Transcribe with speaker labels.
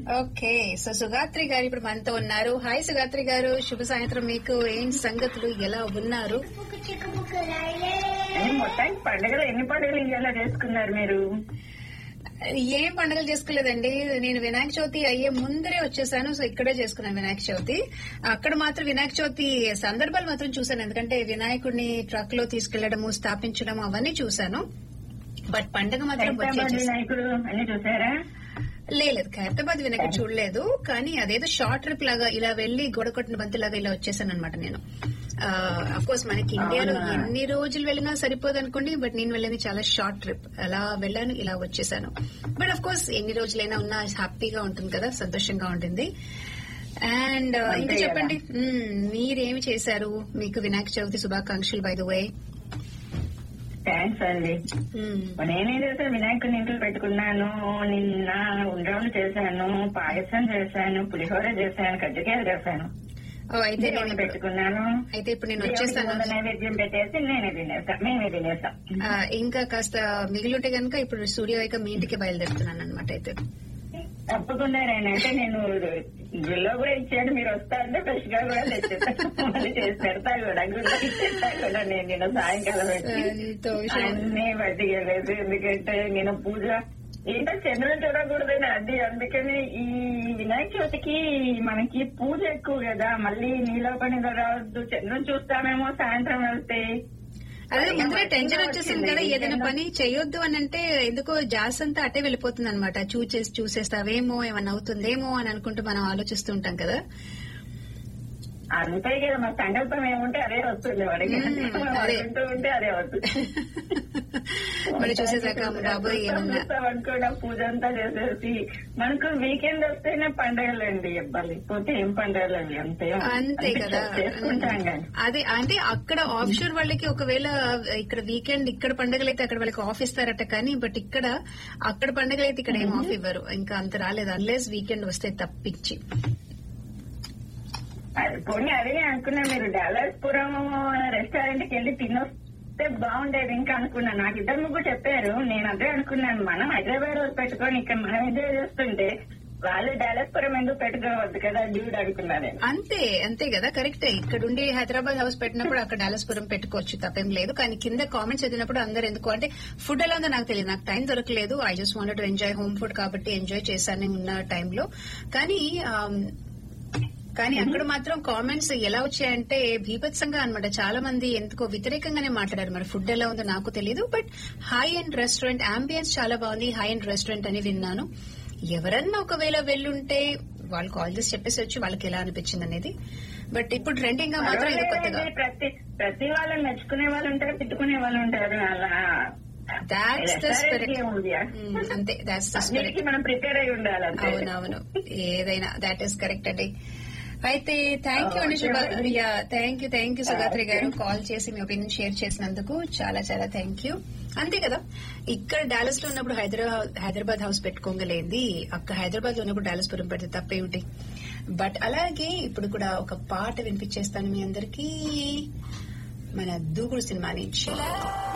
Speaker 1: Okay so Sugatri గారు ఇప్పుడు మనతో ఉన్నారు హాయ్ సుగాత్రి గారు శుభ సాయంత్రం మీకు ఏం సంగతులు ఎలా ఉన్నారు
Speaker 2: అని మొత్తానికి పండుగలు ఎన్ని పండుగలు ఇవాళ చేసుకున్నారు మీరు
Speaker 1: ఏం పండుగలు చేసుకోలేదండి నేను వినాయక చవితి అయ్యే ముందరే వచ్చేసాను సో ఇక్కడే చేసుకున్నాను వినాయక చవితి అక్కడ మాత్రం వినాయక చవితి సందర్భాలు మాత్రం చూశాను ఎందుకంటే వినాయకుడిని ట్రక్ లో తీసుకెళ్లడము స్థాపించడం అవన్నీ చూశాను బట్ పండుగ మాత్రం
Speaker 2: హైదరాబాద్
Speaker 1: వచ్చేసి
Speaker 2: వినాయకుడు అన్ని చూసారా
Speaker 1: లేదు ఖైరతాబాద్ వినాయకుడు చూడలేదు కానీ అదేదో షార్ట్ ట్రిప్ లాగా ఇలా వెళ్లి గోడ కొట్టిన బంతి లాగా ఇలా వచ్చేసాను అనమాట నేను కోర్స్ మనకి ఇండియాలో
Speaker 2: అవునా?
Speaker 1: ఎన్ని రోజులు వెళ్ళినా సరిపోదు అనుకోండి బట్ నేను వెళ్ళింది చాలా షార్ట్ ట్రిప్ అలా వెళ్ళాను ఇలా వచ్చేసాను బట్ అఫ్ కోర్స్ ఎన్ని రోజులైనా ఉన్నా హ్యాపీగా ఉంటుంది కదా సంతోషంగా ఉంటుంది అండ్
Speaker 2: అంతే
Speaker 1: ఇంకా
Speaker 2: కదా.
Speaker 1: చెప్పండి మ్మ్, మీరేమి చేశారు మీకు వినాయక చవితి శుభాకాంక్షలు బై ద వే
Speaker 2: థ్యాంక్స్ అండి నేనేం చేశాను వినాయకుడిని ఇంట్లో పెట్టుకున్నాను నిన్న ఉండ్రాలు చేశాను పాయసం చేశాను పులిహోర చేశాను కజ్జికాయలు చేశాను
Speaker 1: అయితే నేను
Speaker 2: దేవుని
Speaker 1: ఇప్పుడు-
Speaker 2: పెట్టుకున్నాను
Speaker 1: అయితే ఇప్పుడు నేను
Speaker 2: దేవుడికి
Speaker 1: వచ్చేసాను
Speaker 2: ముందు నైవేద్యం పెట్టేసి నేనే తినేసా మేమే తినేసాం
Speaker 1: ఆ, ఇంకా కాస్త మిగిలి ఉంటే కనుక ఇప్పుడు స్టూడియో అయిక మీ ఇంటికి బయలుదేరుతున్నాను అనమాట అయితే
Speaker 2: తప్పకుండా నేను అంటే నేను గుళ్ళో కూడా ఇచ్చాడు మీరు వస్తా అంటే ఫ్రెష్ గా కూడా తెచ్చేస్తాను మళ్ళీ చేసి పెడతా కూడా గుళ్ళో ఇచ్చేస్తా కూడా నేను నిన్న సాయంకాలం వచ్చి
Speaker 1: ఎంతో విషయం.
Speaker 2: అన్ని పట్టుకెళ్ళలేదు ఎందుకంటే నేను పూజ ఏంటో చంద్రుని చూడకూడదని అది అందుకని ఈ వినాయక చవితికి మనకి పూజ ఎక్కువ కదా మళ్ళీ నీలో పని రావద్దు చంద్రుని చూస్తామేమో సాయంత్రం వెళ్తే
Speaker 1: అదే ముందరే
Speaker 2: మరి
Speaker 1: టెన్షన్
Speaker 2: వచ్చింది
Speaker 1: వచ్చేసింది కదా
Speaker 2: weekend.
Speaker 1: ఏదైనా పని చేయొద్దు అని అంటే ఎందుకో జాస్ అంతా అటే వెళ్ళిపోతుంది అనమాట చూసేసి చూసేస్తావేమో ఏమన్నా అవుతుందేమో అని అనుకుంటూ మనం ఆలోచిస్తూ ఉంటాం కదా
Speaker 2: అంతే కదా మన సంకల్పం ఏముంటే అదే వస్తుంది వాడికి
Speaker 1: మ్మ్,
Speaker 2: మనం
Speaker 1: అదే.
Speaker 2: అనుకుంటూ ఉంటే అదే వస్తుంది
Speaker 1: మరి చూసేసాక బాబోయ్ ఏమన్నా
Speaker 2: అనుకోవడం పూజ అంతా చేసేసి మనకు వీకెండ్ వస్తేనే పండగలండి ఇవ్వాలి పోతే ఏం పండగలు అవి అంతే
Speaker 1: అంతే కదా
Speaker 2: చేసుకుంటాం కానీ
Speaker 1: అదే అంటే అక్కడ ఆఫ్ షోర్ వాళ్ళకి ఒకవేళ ఇక్కడ వీకెండ్ ఇక్కడ పండుగలు అయితే అక్కడ వాళ్ళకి ఆఫ్ ఇస్తారట కానీ బట్ ఇక్కడ అక్కడ పండుగలు అయితే ఇక్కడ ఏం ఆఫ్ ఇవ్వరు ఇంకా అంత రాలేదు అన్లెస్ వీకెండ్ వస్తే తప్పించి
Speaker 2: అది పోనీ అదే అనుకున్నా మీరు డాలర్స్పురం రెస్టారెంట్ కి వెళ్ళి తినొస్తే బాగుండేది ఇంకా అనుకున్నా నాకు ఇద్దరు ముగ్గురు చెప్పారు నేను అదే అనుకున్నాను మనం హైదరాబాద్ రోజు పెట్టుకొని ఇక్కడ మనం ఎంజాయ్ చేస్తుంటే వాళ్ళు డాలర్స్పురం ఎందుకు పెట్టుకోవద్దు కదా డ్యూడ్ అనుకున్నా నేను
Speaker 1: అంతే అంతే కదా కరెక్టే ఇక్కడ ఉండి హైదరాబాద్ హౌస్ పెట్టినప్పుడు అక్కడ డాలస్పురం పెట్టుకోవచ్చు తప్పేం లేదు కానీ కింద కామెంట్స్ చదివినప్పుడు అందరు ఎందుకు అంటే ఫుడ్ ఎలా ఉందో నాకు తెలియదు నాకు టైం దొరకలేదు I just want to enjoy home food కాబట్టి ఎంజాయ్ చేశాను ఉన్న టైంలో కానీ ఆమ్, కానీ అక్కడ మాత్రం కామెంట్స్ ఎలా వచ్చాయంటే భీభత్సంగా అన్నమాట చాలా మంది ఎందుకో వ్యతిరేకంగానే మాట్లాడారు మరి ఫుడ్ ఎలా ఉందో నాకు తెలియదు but high end restaurant ambience చాలా బాగుంది హై అండ్ రెస్టారెంట్ అని విన్నాను ఎవరన్నా ఒకవేళ వెళ్ళుంటే వాళ్ళు కాల్ చేసి చెప్పేసి వచ్చి వాళ్ళకి ఎలా అనిపించింది అనేది బట్ ఇప్పుడు ట్రెండింగ్ గా మాత్రం ఇది కొత్తగా
Speaker 2: పర్వాలేదండి. ప్రతి ప్రతి వాళ్ళని మెచ్చుకునే వాళ్ళు ఉంటారు తిట్టుకునే వాళ్ళు ఉంటారు అలా
Speaker 1: దాట్స్ ద
Speaker 2: Restaurant
Speaker 1: స్పిరిట్
Speaker 2: ఏముంది?
Speaker 1: అంతే దాట్స్ ద స్పిరిట్
Speaker 2: అన్నిటికీ మనం ప్రిపేర్ అయి ఉండాలి అంతే.
Speaker 1: అవునవును ఏదైనా దాట్ ఈస్ కరెక్ట్ అండి అయితే థ్యాంక్ యూ అండి
Speaker 2: Oh,
Speaker 1: శుభ
Speaker 2: చెప్పండి.
Speaker 1: Thank you thank you Sugatri garu call చేసి మీ ఒపీనియన్ షేర్ చేసినందుకు చాలా చాలా థ్యాంక్ యూ అంతే కదా ఇక్కడ డాలస్ లో ఉన్నప్పుడు హైదరాబాద్ హైదరాబాద్ హౌస్ పెట్టుకోగలేంది అక్కడ హైదరాబాద్ లో ఉన్నప్పుడు డాలస్ పురం పెడితే తప్పేమిటి బట్ అలాగే ఇప్పుడు కూడా ఒక పాట వినిపించేస్తాను మీ అందరికీ మన దూకుడు సినిమా నుంచి